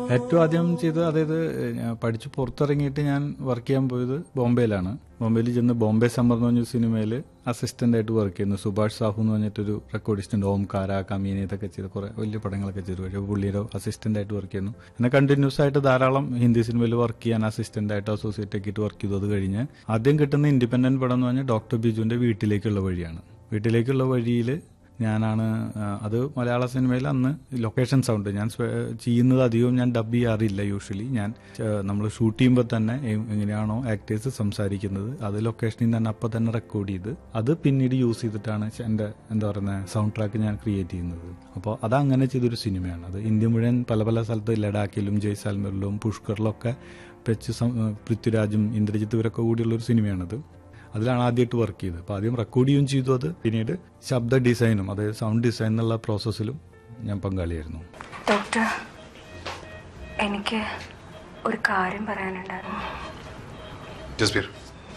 ഏറ്റവും ആദ്യം ചെയ്തത് അതായത് ഞാൻ പഠിച്ച് പുറത്തിറങ്ങിയിട്ട് ഞാൻ വർക്ക് ചെയ്യാൻ പോയത് ബോംബെയിലാണ് ബോംബെയിൽ ചെന്ന് ബോംബെ സമ്മർ എന്ന് പറഞ്ഞ സിനിമയിൽ അസിസ്റ്റന്റ് ആയിട്ട് വർക്ക് ചെയ്യുന്നു സുഭാഷ് സാഹു എന്ന് പറഞ്ഞിട്ടൊരു റെക്കോർഡിസ്റ്റ് ഉണ്ട് ഓംകാര കമീനി ഇതൊക്കെ ചെയ്ത് കുറെ വലിയ പടങ്ങളൊക്കെ ചെയ്തു പക്ഷേ പുള്ളിയുടെ അസിസ്റ്റന്റ് ആയിട്ട് വർക്ക് ചെയ്യുന്നു പിന്നെ കണ്ടിന്യൂസ് ആയിട്ട് ധാരാളം ഹിന്ദി സിനിമയിൽ വർക്ക് ചെയ്യാൻ അസിസ്റ്റന്റ് ആയിട്ട് അസോസിയേറ്റ് ആക്കിയിട്ട് വർക്ക് ചെയ്തു അത് കഴിഞ്ഞ് ആദ്യം കിട്ടുന്ന ഇൻഡിപെൻഡന്റ് പടം എന്ന് പറഞ്ഞാൽ ഡോക്ടർ ബിജുവിന്റെ വീട്ടിലേക്കുള്ള വഴിയാണ് വീട്ടിലേക്കുള്ള വഴിയിൽ ഞാനാണ് ആ, അത് മലയാള സിനിമയിൽ അന്ന് ലൊക്കേഷൻ സൗണ്ട് ഞാൻ സ്വ- ചെയ്യുന്നത് അധികവും ഞാൻ ഡബ് ചെയ്യാറില്ല യൂഷ്വലി ഞാൻ നമ്മൾ ഷൂട്ട് ചെയ്യുമ്പോൾ തന്നെ എ- എങ്ങനെയാണോ ആക്ടേഴ്സ് സംസാരിക്കുന്നത് അത് ലൊക്കേഷനിൽ തന്നെ അപ്പം തന്നെ റെക്കോർഡ് ചെയ്ത് അത് പിന്നീട് യൂസ് ചെയ്തിട്ടാണ് ച- എൻ്റെ എന്താ പറയുന്നത് സൗണ്ട് ട്രാക്ക് ഞാൻ ക്രിയേറ്റ് ചെയ്യുന്നത് അപ്പോൾ അത് അങ്ങനെ ചെയ്തൊരു സിനിമയാണ് അത് ഇന്ത്യ മുഴുവൻ പല പല സ്ഥലത്ത് ലഡാക്കിലും ജയ്സാൽമറിലും പുഷ്കറിലൊക്കെ വെച്ച് സം- പൃഥ്വിരാജും ഇന്ദ്രജിത്ത് ഇവരൊക്കെ കൂടിയുള്ള ഒരു സിനിമയാണത് അതിലാണ് ആദ്യമായിട്ട് വർക്ക് ചെയ്തത് അപ്പോൾ ആദ്യം റെക്കോർഡ് ചെയ്യുകയും ചെയ്തു അത് പിന്നീട് ശബ്ദ ഡിസൈനും അതായത് സൗണ്ട് ഡിസൈൻ എന്നുള്ള പ്രോസസ്സിലും ഞാൻ പങ്കാളിയായിരുന്നു ഡോക്ടർ എനിക്ക് ഒരു കാര്യം പറയാനുണ്ടായിരുന്നു ജസ്ബീർ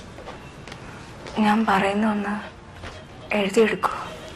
ഞാൻ പറയുന്ന ഒന്ന് എഴുതിയെടുക്കൂ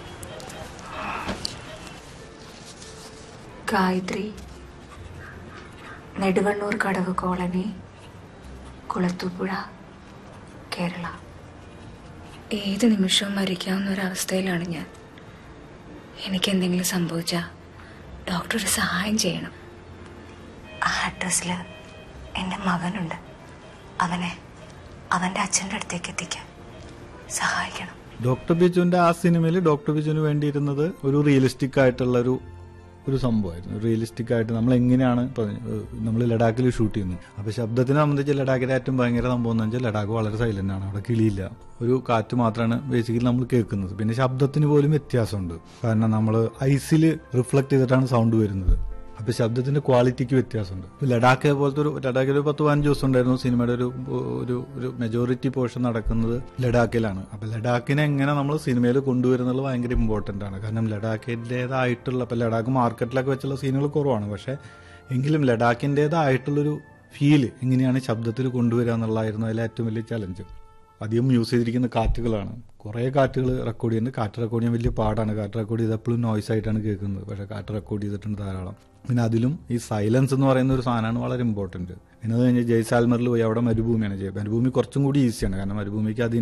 ഗായത്രി നെടുവണ്ണൂർ കടവ് കോളനി കുളത്തൂപ്പുഴ കേരള ഏത് നിമിഷവും മരിക്കാവുന്ന ഒരവസ്ഥയിലാണ് ഞാൻ എനിക്ക് എന്തെങ്കിലും സംഭവിച്ചാൽ ഡോക്ടർ ഒരു സഹായം ചെയ്യണം ആ അഡ്രസ്സിൽ എൻ്റെ മകനുണ്ട് അവനെ അവൻ്റെ അച്ഛൻ്റെ അടുത്തേക്ക് എത്തിക്കാൻ സഹായിക്കണം ഡോക്ടർ ബിജുവിന്റെ ആ സിനിമയിൽ ഡോക്ടർ ബിജുവിന് വേണ്ടിയിരുന്നത് ഒരു റിയലിസ്റ്റിക് ആയിട്ടുള്ള ഒരു ഒരു സംഭവമായിരുന്നു റിയലിസ്റ്റിക് ആയിട്ട് നമ്മൾ എങ്ങനെയാണ് നമ്മൾ ലഡാക്കിൽ ഷൂട്ട് ചെയ്യുന്നു അപ്പൊ ശബ്ദത്തിനെ സംബന്ധിച്ച് ലഡാക്കിലെ ഏറ്റവും ഭയങ്കര സംഭവം എന്ന് വെച്ചാൽ ലഡാക്ക് വളരെ സൈലന്റ് ആണ് അവിടെ കിളിയില്ല ഒരു കാറ്റ് മാത്രമാണ് ബേസിക്കലി നമ്മൾ കേൾക്കുന്നത് പിന്നെ ശബ്ദത്തിന് പോലും വ്യത്യാസമുണ്ട് കാരണം നമ്മൾ ഐസിൽ റിഫ്ലക്ട് ചെയ്തിട്ടാണ് സൗണ്ട് വരുന്നത് അപ്പൊ ശബ്ദത്തിന്റെ ക്വാളിറ്റിക്ക് വ്യത്യാസമുണ്ട് ഇപ്പൊ ലഡാക്ക് പോലത്തെ ഒരു ലഡാക്കിൽ ഒരു പത്ത് പതിനഞ്ച് ദിവസം ഉണ്ടായിരുന്നു സിനിമയുടെ ഒരു ഒരു ഒരു മെജോറിറ്റി പോർഷൻ നടക്കുന്നത് ലഡാക്കിലാണ് അപ്പൊ ലഡാക്കിനെ എങ്ങനെ നമ്മൾ സിനിമയിൽ കൊണ്ടുവരുന്നത് ഭയങ്കര ഇമ്പോർട്ടന്റ് ആണ് കാരണം ലഡാക്കിൻ്റെതായിട്ടുള്ള ഇപ്പൊ ലഡാക്ക് മാർക്കറ്റിലൊക്കെ വെച്ചുള്ള സീനുകൾ കുറവാണ് പക്ഷെ എങ്കിലും ലഡാക്കിൻ്റെതായിട്ടുള്ളൊരു ഫീല് എങ്ങനെയാണ് ശബ്ദത്തിൽ കൊണ്ടുവരിക എന്നുള്ളതായിരുന്നു അതിലെ ഏറ്റവും വലിയ ചലഞ്ച് അധികം യൂസ് ചെയ്തിരിക്കുന്ന കാറ്റുകളാണ് കുറേ കാറ്റുകൾ റെക്കോർഡ് ചെയ്യുന്നുണ്ട് കാറ്റ് റെക്കോർഡ് ചെയ്യാൻ വലിയ പാടാണ് കാറ്റ് റെക്കോർഡ് ചെയ്ത് എപ്പോഴും നോയ്സ് ആയിട്ടാണ് കേൾക്കുന്നത് പക്ഷേ കാറ്റ് റെക്കോർഡ് ചെയ്തിട്ടുണ്ട് ധാരാളം പിന്നെ അതിലും ഈ സൈലൻസ് എന്ന് പറയുന്ന ഒരു സാധനമാണ് വളരെ ഇമ്പോർട്ടൻറ്റ് പിന്നെ അത് കഴിഞ്ഞ് ജയ്സാൽമറിൽ പോയി അവിടെ മരുഭൂമിയാണ് ചെയ്യുക മരുഭൂമി കുറച്ചും കൂടി ഈസിയാണ് കാരണം മരുഭൂമിക്ക് അത്